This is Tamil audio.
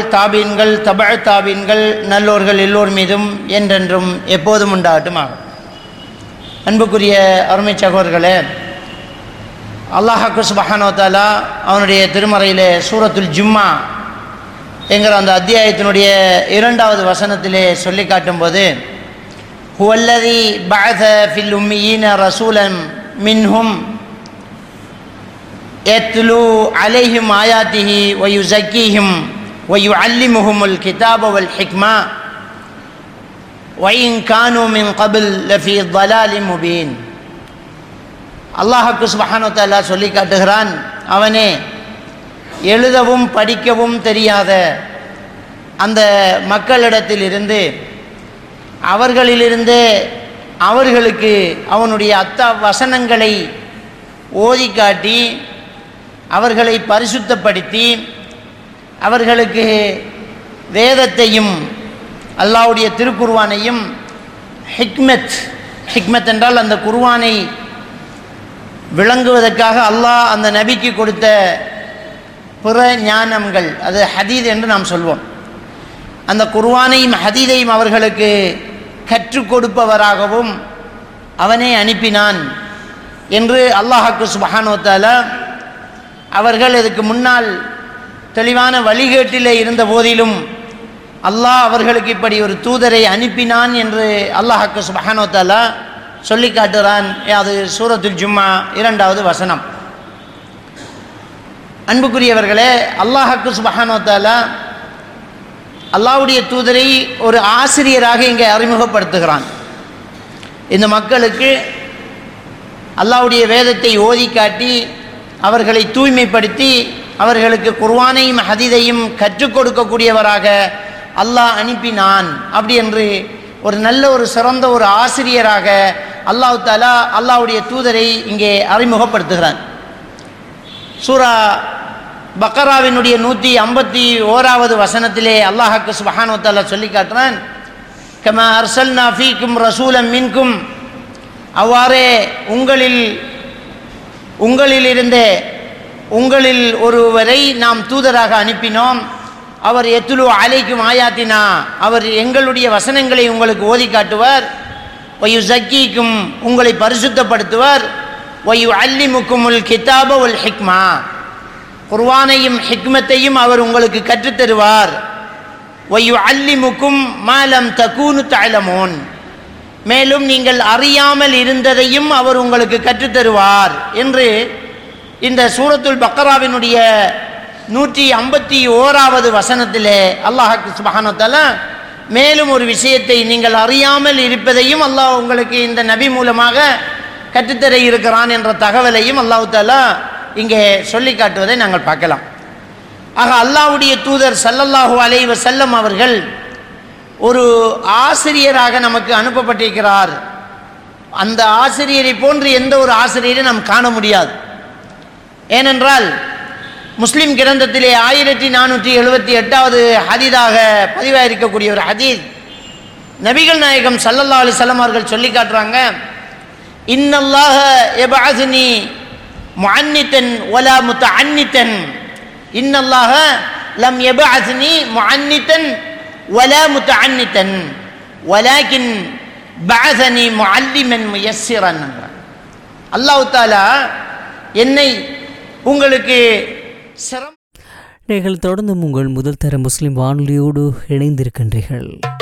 தாபீன்கள் தபழ் தாபீன்கள் நல்லோர்கள் எல்லோர் மீதும் என்றென்றும் எப்போதும் உண்டாகட்டுமாக அன்புக்குரிய அருமை சகோதரர்களே அல்லாஹாக்கு சுபஹானோ தாலா அவனுடைய திருமறையிலே சூரத்துல் ஜும்மா என்கிற அந்த அத்தியாயத்தினுடைய இரண்டாவது வசனத்திலே சொல்லி காட்டும்போது ஹுவல்லதி பஅத ஃபில் உம்மியீன ரசூலன் மின்ஹும் يتلو عليهم آياته ويزكيهم ويعلمهم الكتاب والحكمة وإن كانوا من قبل لفي ضلال مبين அல்லாஹுக்கு சுபஹானு தாலா சொல்லி காட்டுகிறான் அவனே எழுதவும் படிக்கவும் தெரியாத அந்த மக்களிடத்திலிருந்து அவர்களிலிருந்து அவர்களுக்கு அவனுடைய அத்த வசனங்களை ஓதி காட்டி அவர்களை பரிசுத்தப்படுத்தி அவர்களுக்கு வேதத்தையும் அல்லாவுடைய திருக்குர்வானையும் ஹிக்மத் ஹிக்மத் என்றால் அந்த குர்வானை விளங்குவதற்காக அல்லாஹ் அந்த நபிக்கு கொடுத்த பிற ஞானங்கள் அது ஹதீத் என்று நாம் சொல்வோம் அந்த குர்வானையும் ஹதீதையும் அவர்களுக்கு கற்றுக் கொடுப்பவராகவும் அவனே அனுப்பினான் என்று அல்லாஹாக்கு சுபஹானோத்தால அவர்கள் இதுக்கு முன்னால் தெளிவான வழிகேட்டிலே இருந்த போதிலும் அல்லாஹ் அவர்களுக்கு இப்படி ஒரு தூதரை அனுப்பினான் என்று அல்லாஹாக்கு சுபஹானோத்தாலா சொல்லி காட்டுறான் அது சூரத்துல் ஜும்மா இரண்டாவது வசனம் அன்புக்குரியவர்களே அல்லாஹாக்கு சுபஹானோத்தாலா அல்லாஹ்வுடைய தூதரை ஒரு ஆசிரியராக இங்கே அறிமுகப்படுத்துகிறான் இந்த மக்களுக்கு அல்லாஹ்வுடைய வேதத்தை ஓதி காட்டி அவர்களை தூய்மைப்படுத்தி அவர்களுக்கு குர்வானையும் ஹதீதையும் கற்றுக் கொடுக்கக்கூடியவராக அல்லாஹ் அனுப்பினான் அப்படி என்று ஒரு நல்ல ஒரு சிறந்த ஒரு ஆசிரியராக அல்லாஹ் தாலா அல்லாஹ்வுடைய தூதரை இங்கே அறிமுகப்படுத்துகிறான் சூரா பக்கராவினுடைய நூற்றி ஐம்பத்தி ஓராவது வசனத்திலே அல்லாஹாக்கு சுபஹானு தாலா சொல்லி காட்டுறான் கம அர்சல்னா ஃபீக்கும் ரசூலம் மின்கும் அவ்வாறே உங்களில் உங்களிலிருந்தே உங்களில் ஒருவரை நாம் தூதராக அனுப்பினோம் அவர் எத்துலு அலைக்கும் ஆயாத்தினா அவர் எங்களுடைய வசனங்களை உங்களுக்கு ஓதி காட்டுவார் ஒயு ஜக்கிக்கும் உங்களை பரிசுத்தப்படுத்துவார் ஒயு அல்லிமுக்கும் உல் கிதாப உல் ஹிக்மா குர்வானையும் ஹிக்மத்தையும் அவர் உங்களுக்கு கற்றுத்தருவார் ஒயு அல்லிமுக்கும் மாலம் தக்கூனு தாழமோன் மேலும் நீங்கள் அறியாமல் இருந்ததையும் அவர் உங்களுக்கு கற்றுத்தருவார் என்று இந்த சூரத்துல் பக்கராவினுடைய நூற்றி ஐம்பத்தி ஓராவது வசனத்திலே அல்லாஹாக்கு சுபஹானத்தால மேலும் ஒரு விஷயத்தை நீங்கள் அறியாமல் இருப்பதையும் அல்லாஹ் உங்களுக்கு இந்த நபி மூலமாக கற்றுத்தர இருக்கிறான் என்ற தகவலையும் அல்லாஹு தாலா இங்கே சொல்லி காட்டுவதை நாங்கள் பார்க்கலாம் ஆக அல்லாஹ்வுடைய தூதர் சல்லல்லாஹு அலைஹி வஸல்லம் அவர்கள் ஒரு ஆசிரியராக நமக்கு அனுப்பப்பட்டிருக்கிறார் அந்த ஆசிரியரை போன்று எந்த ஒரு ஆசிரியரை நாம் காண முடியாது ஏனென்றால் முஸ்லிம் கிரந்தத்திலே ஆயிரத்தி நானூற்றி எழுபத்தி எட்டாவது ஹதீதாக பதிவாயிருக்கக்கூடிய ஒரு ஹதீத் நபிகள் நாயகம் சல்லல்லா அலிசல்லம் அவர்கள் சொல்லி காட்டுறாங்க இன்னல்லாஹ எபாசினி முஅன்னித்தன் ஒலா முத்த அன்னித்தன் இன்னல்லாஹ லம் எபாசினி முஅன்னித்தன் ولا متعنتا ولكن بعثني معلما ميسرا அல்லாஹ் தாலா என்னை உங்களுக்கு சிரம் நீங்கள் தொடர்ந்தும் உங்கள் முதல் தர முஸ்லிம் வானொலியோடு இணைந்திருக்கின்றீர்கள்